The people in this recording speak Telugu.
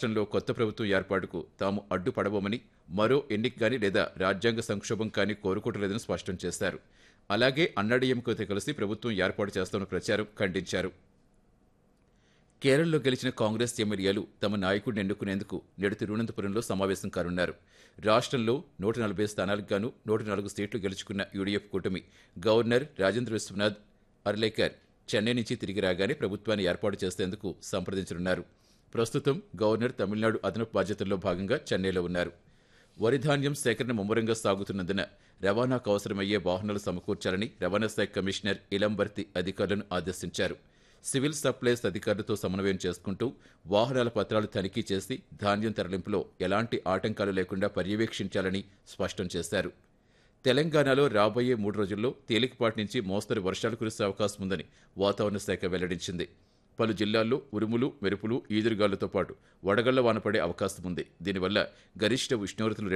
రాష్ట్రంలో కొత్త ప్రభుత్వం ఏర్పాటుకు తాము అడ్డుపడబోమని మరో ఎన్నిక కానీ లేదా రాజ్యాంగ సంక్షోభం కానీ కోరుకోవట్లేదని స్పష్టం చేశారు అలాగే అన్నాడీఎంకేతో కలిసి ప్రభుత్వం ఏర్పాటు చేస్తామన్న ప్రచారం ఖండించారు కేరళలో గెలిచిన కాంగ్రెస్ ఎమ్మెల్యేలు తమ నాయకుడిని ఎన్నుకునేందుకు నేడు తిరువనంతపురంలో సమావేశం కానున్నారు రాష్ట్రంలో నూట నలభై స్థానాలకు గాను నూట నాలుగు సీట్లు గెలుచుకున్న యూడీఎఫ్ కూటమి గవర్నర్ రాజేంద్ర విశ్వనాథ్ అర్లేకర్ చెన్నై నుంచి తిరిగి రాగానే ప్రభుత్వాన్ని ఏర్పాటు చేసేందుకు సంప్రదించనున్నారు ప్రస్తుతం గవర్నర్ తమిళనాడు అదనపు బాధ్యతల్లో భాగంగా చెన్నైలో ఉన్నారు వరి ధాన్యం సేకరణ ముమ్మరంగా సాగుతున్నందున రవాణాకు అవసరమయ్యే వాహనాలు సమకూర్చాలని రవాణా శాఖ కమిషనర్ ఇలంబర్తి అధికారులను ఆదేశించారు సివిల్ సప్లైస్ అధికారులతో సమన్వయం చేసుకుంటూ వాహనాల పత్రాలు తనిఖీ చేసి ధాన్యం తరలింపులో ఎలాంటి ఆటంకాలు లేకుండా పర్యవేక్షించాలని స్పష్టం చేశారు తెలంగాణలో రాబోయే మూడు రోజుల్లో తేలికపాటి నుంచి మోస్తరు వర్షాలు కురిసే అవకాశం ఉందని వాతావరణ శాఖ వెల్లడించింది పలు జిల్లాల్లో ఉరుములు మెరుపులు ఈదురుగాలులతో పాటు వడగళ్ల వాన పడే అవకాశం ఉంది దీనివల్ల గరిష్ట ఉష్ణోగ్రతలు